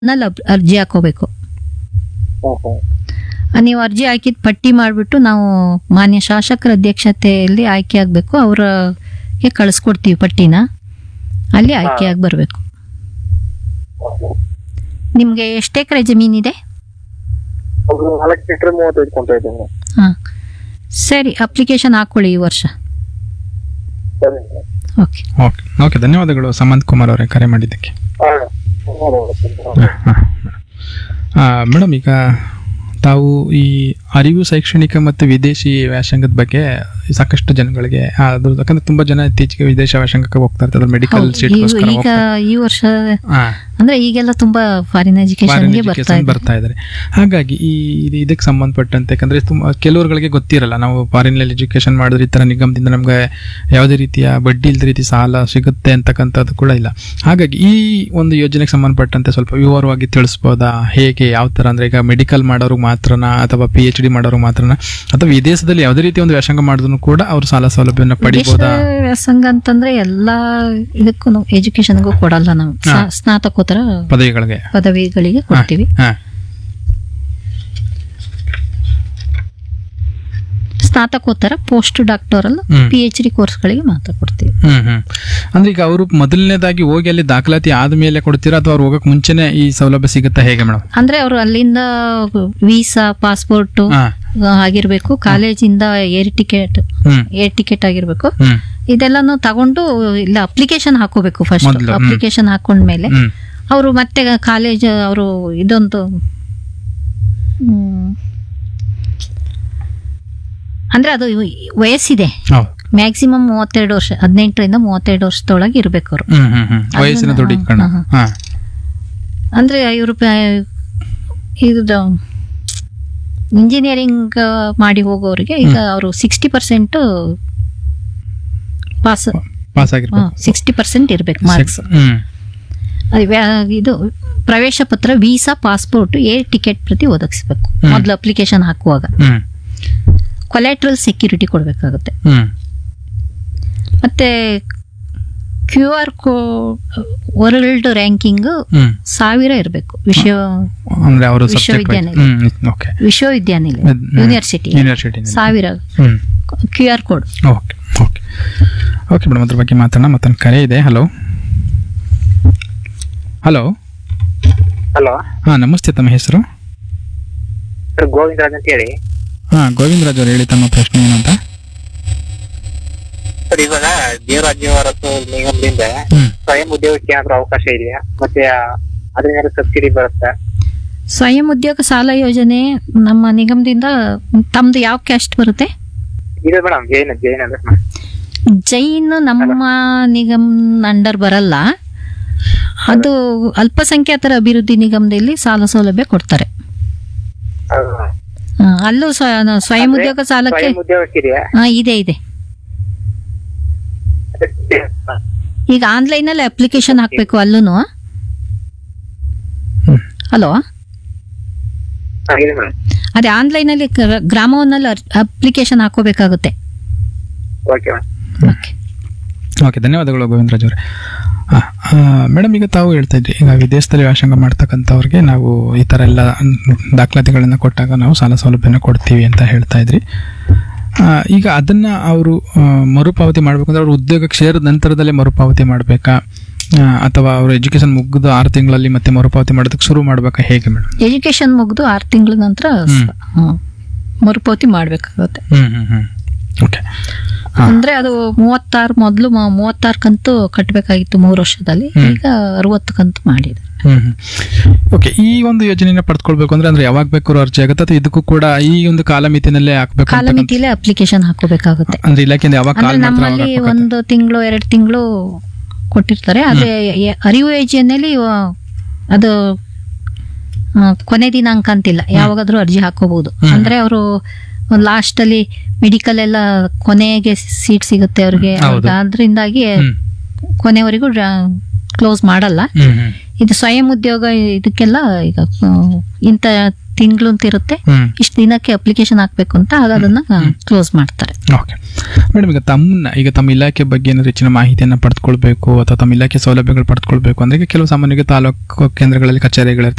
ನಲ್ಲಿ ಅಬ್- ಅರ್ಜಿ ಹಾಕೋಬೇಕು ಹ್ಮ್ ಹ್ಮ್ ಆ, ನೀವು ಅರ್ಜಿ ಹಾಕಿದ ಪಟ್ಟಿ ಮಾಡಿಬಿಟ್ಟು ನಾವು ಮಾನ್ಯ ಶಾಸಕರ ಅಧ್ಯಕ್ಷತೆಯಲ್ಲಿ ಆಯ್ಕೆ ಆಗಬೇಕು ಅವ್ರಿಗೆ ಕಳಿಸ್ಕೊಡ್ತೀವಿ ಪಟ್ಟಿನ ಅಲ್ಲಿ ಆಯ್ಕೆಯಾಗಿ ಬರಬೇಕು ನಿಮಗೆ ಎಷ್ಟು ಎಕರೆ ಜಮೀನಿದೆ ಒಂದು ನಾಲ್ಕು ಲೀಟರ್ ಮೂವತ್ತೈದು ಕೊಂತ ಇದ್ದೀನಿ ಹಾಂ ಸರಿ ಅಪ್ಲಿಕೇಶನ್ ಹಾಕೊಳ್ಳಿ ಈ ವರ್ಷ ಸರಿ ಓಕೆ ಓಕೆ ಓಕೆ ಧನ್ಯವಾದಗಳು ಸಮಂತ್ ಕುಮಾರ್ ಅವರೇ ಕರೆ ಮಾಡಿದ್ದಕ್ಕೆ ಹಾ ಧನ್ಯವಾದ. ಮೇಡಮ್ ಈಗ ತಾವು ಈ ಅರಿವು ಶೈಕ್ಷಣಿಕ ಮತ್ತು ವಿದೇಶಿ ವ್ಯಾಸಂಗದ ಬಗ್ಗೆ ಸಾಕಷ್ಟು ಜನಗಳಿಗೆ ಆ, ಅದು ಯಾಕಂದ್ರೆ ತುಂಬಾ ಜನ ಇತ್ತೀಚೆಗೆ ವಿದೇಶ ವ್ಯಾಸಂಗಕ್ಕೆ ಹೋಗ್ತಾ ಇರ್ತಾರೆ ಮೆಡಿಕಲ್ ಹೌದು, ಸೀಟ್ಗೋಸ್ಕರ ಈಗ ಹೋಗ್ತಾರೆ ಈ ವರ್ಷ ಹಾ ಅಂದ್ರೆ ಈಗೆಲ್ಲ ತುಂಬಾ ಫಾರಿನ್ ಫಾರಿನ್ ಎಜುಕೇಶನ್ಗೆ ಬರ್ತಾ ಎಜುಕೇಶನ್ ಇದೆ ಬರ್ತಾ ಇದ್ದಾರೆ ಹಾಗಾಗಿ ಈ ಇದು- ಇದಕ್ಕೆ ಸಂಬಂಧಪಟ್ಟಂತೆ ಯಾಕಂದ್ರೆ ತುಂಬ ಕೆಲವರುಗಳಿಗೆ ಗೊತ್ತಿರಲ್ಲ ನಾವು ಫಾರಿನ್ ಎಜುಕೇಶನ್ ಮಾಡಿದ್ರೆ ಈ ತರ ನಿಗಮದಿಂದ ನಮ್ಗೆ ಯಾವುದೇ ರೀತಿಯ ಬಡ್ಡಿ ಇಲ್ಲದ ರೀತಿ ಸಾಲ ಸಿಗುತ್ತೆ ಅಂತಕ್ಕಂಥದ್ದು ಕೂಡ ಇಲ್ಲ ಹಾಗಾಗಿ ಈ ಒಂದು ಯೋಜನೆಗೆ ಸಂಬಂಧಪಟ್ಟಂತೆ ಸ್ವಲ್ಪ ವಿವರವಾಗಿ ತಿಳಿಸ್ಬೋದಾ ಹೇಗೆ ಯಾವ ತರ ಅಂದ್ರೆ ಈಗ ಮೆಡಿಕಲ್ ಮಾಡೋರು ಮಾತ್ರನಾ ಅಥವಾ ಪಿ ಎಚ್ ಡಿ ಮಾಡೋರು ಮಾತ್ರನಾ ಅಥವಾ ವಿದೇಶದಲ್ಲಿ ಯಾವುದೇ ರೀತಿ ಒಂದು ವ್ಯಾಸಂಗ ಮಾಡಿದ್ರು ಕೂಡ ಅವ್ರು ಸಾಲ ಸೌಲಭ್ಯನ ದೇಶ ಪಡಿಬೋದಾ ವ್ಯಾಸಂಗ ಅಂತಂದ್ರೆ ಎಲ್ಲಾ ಇದಕ್ಕೂ ಎಜುಕೇಶನ್ಗೂ ಕೊಡಲ್ಲ ನಾವು ಸ- ಹಾ. ಸ್ನಾತಕೋತ್ತರ ಪದವಿಗಳಿಗೆ ಪದವಿಗಳಿಗೆ ಕೊಡ್ತೀವಿ ಹಾ ಸ್ನಾತಕೋತ್ತರ post doctoral hmm. P H D ಕೋರ್ಸ್ಗಳಿಗೆ ಮಾತ್ರ ಕೊಡ್ತೀವಿ ಹ್ಮ್ ಹ್ಮ್ ಅಂದ್ರೆ ಈಗ ಅವರು ಮೊದಲನೇದಾಗಿ ಹೋಗಿ ಅಲ್ಲಿ ದಾಖಲಾತಿ ಆದ್ಮೇಲೆ ಕೊಡ್ತೀರಾ ಅಥವಾ ಅವ್ರು ಹೋಗಕ್ ಮುಂಚೆನೆ ಈ ಸೌಲಭ್ಯ ಸಿಗುತ್ತಾ ಹೇಗೆ ಮೇಡಮ್ ಅಂದ್ರೆ ಅವರು ಅಲ್ಲಿಂದ ವೀಸಾ ಪಾಸ್ಪೋರ್ಟ್ ಹಾ ಆಗಿರ್ಬೇಕು ಕಾಲೇಜಿಂದ air ticket hmm air ticket ಆಗಿರ್ಬೇಕು ಹ್ಮ್ ಇದೆಲ್ಲಾನು ತಗೊಂಡು ಇಲ್ಲ ಅಪ್ಲಿಕೇಶನ್ ಹಾಕೋಬೇಕು ಫಸ್ಟ್ ಮೊದ್ಲು, ಹ್ಮ್. ಅಪ್ಲಿಕೇಶನ್ ಹಾಕೊಂಡ್ಮೇಲೆ ಹ್ಮ್ ಅವರು ಮತ್ತೆ ಕಾಲೇಜ್ ಅವರು ಇದೊಂದು ಹ್ಮ್, ಅಂದ್ರೆ ಅದು ವಯಸ್ಸಿದೆ ಹೌದು ಮ್ಯಾಕ್ಸಿಮಮ್ ಮೂವತ್ತೆರಡು ವರ್ಷ ಹದಿನೆಂಟರಿಂದ ಮೂವತ್ತೆರಡು ವರ್ಷದೊಳಗೆ ಇರ್ಬೇಕು ಅವರು ಹ್ಮ್ ಹ್ಮ್ ಹ್ಮ್ ವಯಸ್ಸಿನ ಅದನ್ನ- ದೃಢೀಕರಣ ಹಾ, ಹಾ ಅಂದ್ರೆ ಇವರು ಇದು ಇಂಜಿನಿಯರಿಂಗ್ ಮಾಡಿ ಹೋಗೋರಿಗೆ ಈಗ ಅವರು ಸಿಕ್ಸ್ಟಿ ಪರ್ಸೆಂಟ್ ಪಾಸ್ ಪಾಸ್ ಆಗಿರ್ಬೇಕು ಸಿಕ್ಸ್ಟಿ ಪರ್ಸೆಂಟ್ ಇರ್ಬೇಕು ಮಾರ್ಕ್ಸ್ ಹ್ಮ್ ಅದು ವ್ಯಾ- ಇದು ಪ್ರವೇಶ ಪತ್ರ ವೀಸಾ ಪಾಸ್ಪೋರ್ಟ್ ಏರ್ ಟಿಕೆಟ್ ಪ್ರತಿ ಒದಗಿಸ್ಬೇಕು ಹ್ಮ್. ಮೊದಲು ಅಪ್ಲಿಕೇಶನ್ ಹಾಕುವಾಗ ಹ್ಮ್ ಕೊಲೆಟ್ರಲ್ ಸೆಕ್ಯೂರಿಟಿ ಕೊಡಬೇಕಾಗುತ್ತೆ ಹ್ಮ್ ಮತ್ತೆ Q R co world ranking hmm ಸಾವಿರ ಇರಬೇಕು ವಿಶ್ವ ಅಂದ್ರೆ ಅವರು ಸಬ್ಜೆಕ್ಟ್ ವಿಶ್ವವಿದ್ಯಾನಿಲಯ. ಹ್ಮ್ ಓಕೆ ವಿಶ್ವವಿದ್ಯಾನಿಲಯ ಅದ್- ಹ್ಮ್. ಯೂನಿವರ್ಸಿಟಿ ಯೂನಿವರ್ಸಿಟಿ ಸಾವಿರ hmm Q R code okay okay okay madam ಅದ್ರ ಬಗ್ಗೆ ಮಾತಾಡೋಣ ಮತ್ತೊಂದು ಕರೆ ಇದೆ ಹಲೋ ಹಲೋ ಹಲೋ ಹಾ ನಮಸ್ತೆ ತಮ್ಮ ಹೆಸರು ಸರ್ ಗೋವಿಂದರಾಜ್ ಅಂತ ಹೇಳಿ ಹಾ ಗೋವಿಂದರಾಜ್ ಅವರು ಹೇಳಿ ತಮ್ಮ ಪ್ರಶ್ನೆ ಏನಂತ ಸರ್ ಇವಾಗ ದೇವರಾಜ್ಯವರ ನಿಗಮದಿಂದ ಹ್ಮ್ ಸ್ವಯಂ ಉದ್ಯೋಗಕ್ಕೆ ಏನಾದ್ರು ಅವಕಾಶ ಇದೆಯಾ ಮತ್ತೆ ಅದರಿಂದ ಸಬ್ಸಿಡಿ ಬರುತ್ತಾ ಸ್ವಯಂ ಉದ್ಯೋಗ ಸಾಲ ಯೋಜನೆ ನಮ್ಮ ನಿಗಮದಿಂದ ತಮ್ದು ಯಾವ ಕ್ಯಾಸ್ಟ್ ಬರುತ್ತೆ ಇದೆ ಮೇಡಮ್ ಜೈನ್ ಜೈನ್ ಅಂದ್ರೆ ಮೇಡಮ್ ಜೈನ್ ನಮ್ಮ ನಿಗಮ್ ಅಂಡರ್ ಬರಲ್ಲ ಅದು ಅಲ್ಪಸಂಖ್ಯಾತರ ಅಭಿವೃದ್ಧಿ ನಿಗಮದಲ್ಲಿ ಸಾಲ ಸೌಲಭ್ಯ ಕೊಡ್ತಾರೆ ಹೌದಾ? ಆ, ಅಲ್ಲೂ ಸ್ವ- ಸ್ವಯಂ ಅಂದ್ರೆ ಉದ್ಯೋಗ ಸಾಲಕ್ಕೆ ಸ್ವಯಂ ಉದ್ಯೋಗಕ್ಕೆ ಇದೆಯಾ ಆ, ಇದೆ ಇದೆ ಈಗ ಆನ್ಲೈನ್ ಅಲ್ಲಿ ಅಪ್ಲಿಕೇಶನ್ ಹಾಕ್ಬೇಕು ಅಲ್ಲೂ ಹ್ಮ್. ಹಲೋ ಹಾ, ಇದೆ ಮೇಡಮ್ ಅದೇ ಆನ್ಲೈನ್ ಅಲ್ಲಿ ಗ್ರ- ಗ್ರಾಮವನ್ನಲ್ಲಿ ಅಪ್ಲಿಕೇಶನ್ ಹಾಕೋಬೇಕಾಗುತ್ತೆ ಓಕೆ ಮೇಡಮ್ ಓಕೆ ಓಕೆ ಧನ್ಯವಾದಗಳು ಗೋವಿಂದರಾಜ್ ಅವರೇ ಮೇಡಮ್ ಈಗ ತಾವು ಹೇಳ್ತಾ ಇದ್ರಿ ಈಗ ವಿದೇಶದಲ್ಲಿ ವ್ಯಾಸಂಗ ಮಾಡ್ತಕ್ಕಂಥವ್ರಿಗೆ ನಾವು ಈ ಥರ ಎಲ್ಲ ದಾಖಲಾತಿಗಳನ್ನು ಕೊಟ್ಟಾಗ ನಾವು ಸಾಲ ಸೌಲಭ್ಯನ ಕೊಡ್ತೀವಿ ಅಂತ ಹೇಳ್ತಾ ಇದ್ರಿ ಆ, ಈಗ ಅದನ್ನ ಅವರು ಮರುಪಾವತಿ ಮಾಡ್ಬೇಕಂದ್ರೆ ಅವ್ರ ಉದ್ಯೋಗಕ್ಕೆ ಸೇರಿದ ನಂತರದಲ್ಲೇ ಮರುಪಾವತಿ ಮಾಡಬೇಕಾ ಅಥವಾ ಅವರು ಎಜುಕೇಶನ್ ಮುಗಿದು ಆರು ತಿಂಗಳಲ್ಲಿ ಮತ್ತೆ ಮರುಪಾವತಿ ಮಾಡೋದಕ್ಕೆ ಶುರು ಮಾಡ್ಬೇಕಾ ಹೇಗೆ ಮೇಡಮ್ ಎಜುಕೇಶನ್ ಮುಗಿದು ಆರು ತಿಂಗಳ ನಂತರ ಸ- ಹ್ಮ್. ಮರುಪಾವತಿ ಮಾಡ್ಬೇಕಾಗುತ್ತೆ ಹ್ಮ್ ಹ್ಮ್ ಹ್ಮ್ ಓಕೆ ಹಾ. ಅಂದ್ರೆ ಅದು ಮೂವತ್ತಾರು ಮೊದಲು ಮೂವತ್ತಾರು ಕಂತು ಕಟ್ಟಬೇಕಾಗಿತ್ತು ಮೂರು ವರ್ಷದಲ್ಲಿ ಹ್ಮ್. ಈಗ ಅರವತ್ತು ಕಂತು ಮಾಡಿದೆ ಹ್ಮ್ ಓಕೆ ಈ ಒಂದು ಯೋಜನೆನ ಪಡ್ಕೊಳ್ಬೇಕು ಅಂದ್ರೆ ಅಂದ್ರೆ ಯಾವಾಗ ಬೇಕಾದ್ರೂ ಅರ್ಜಿ ಆಗುತ್ತೆ ಅಥವಾ ಇದಕ್ಕೂ ಕೂಡ ಈ ಒಂದು ಕಾಲಮಿತಿನಲ್ಲೇ ಹಾಕ್ಬೇಕು ಅಂತ ಕಾಲಮಿತಿಲೇ ಅಪ್ಲಿಕೇಶನ್ ಹಾಕೋಬೇಕಾಗುತ್ತೆ ಅಂದ್ರೆ ಇಲಾಖೆಯಿಂದ ಯಾವಾಗ ಅಂದ್ರೆ ಕಾಲ್ ಮಾತ್ರ ಅವಾಗ ನಮ್ಮಲ್ಲಿ ಹಾಕ್ಬೇಕಾಗುತ್ತೆ? ಒಂದು ತಿಂಗಳು ಎರಡು ತಿಂಗಳು ಕೊಟ್ಟಿರ್ತಾರೆ ಅದೇ ಎ- ಅರಿವು ಯೋಜನೆಯಲ್ಲಿ ಅದು ಆ, ಕೊನೆ ದಿನಾಂಕ ಅಂತಿಲ್ಲ ಯಾವಾಗಾದ್ರೂ ಅರ್ಜಿ ಹಾಕೋಬಹುದು ಹ್ಮ್. ಅಂದ್ರೆ ಅವರು ಲಾಸ್ಟ್ ಅಲ್ಲಿ ಮೆಡಿಕಲ್ ಎಲ್ಲ ಕೊನೆಗೆ ಸೀಟ್ ಸಿಗುತ್ತೆ ಅವ್ರಿಗೆ ಹೌದು. ಅದರಿಂದಾಗಿ ಹ್ಮ್ ಕೊನೆವರೆಗೂ ಕ್ಲೋಸ್ ಮಾಡಲ್ಲ ಹ್ಮ್ ಹ್ಮ್ ಇದು ಸ್ವಯಂ ಉದ್ಯೋಗ ಇದಕ್ಕೆಲ್ಲ ಈಗ ಆ, ಇಂಥ ತಿಂಗಳು ಅಂತ ಇರುತ್ತೆ ಹ್ಮ್ ಇಷ್ಟು ದಿನಕ್ಕೆ ಅಪ್ಲಿಕೇಶನ್ ಹಾಕ್ಬೇಕು ಅಂತ ಆಗ ಅದನ್ನ ಕ್ಲೋಸ್ ಮಾಡ್ತಾರೆ ಓಕೆ ಮೇಡಮ್ ಈಗ ತಮ್ಮನ್ನ ಈಗ ತಮ್ಮ ಇಲಾಖೆ ಬಗ್ಗೆ ಏನಾದ್ರು ಹೆಚ್ಚಿನ ಮಾಹಿತಿಯನ್ನು ಪಡೆದುಕೊಳ್ಬೇಕು ಅಥವಾ ತಮ್ಮ ಇಲಾಖೆ ಸೌಲಭ್ಯಗಳು ಪಡೆದುಕೊಳ್ಬೇಕು ಅಂದ್ರೆ ಈಗ ಕೆಲವು ಸಾಮಾನ್ಯವಾಗಿ ತಾಲೂಕು ಕೇಂದ್ರಗಳಲ್ಲಿ ಕಚೇರಿಗಳಿರ್ತವೆ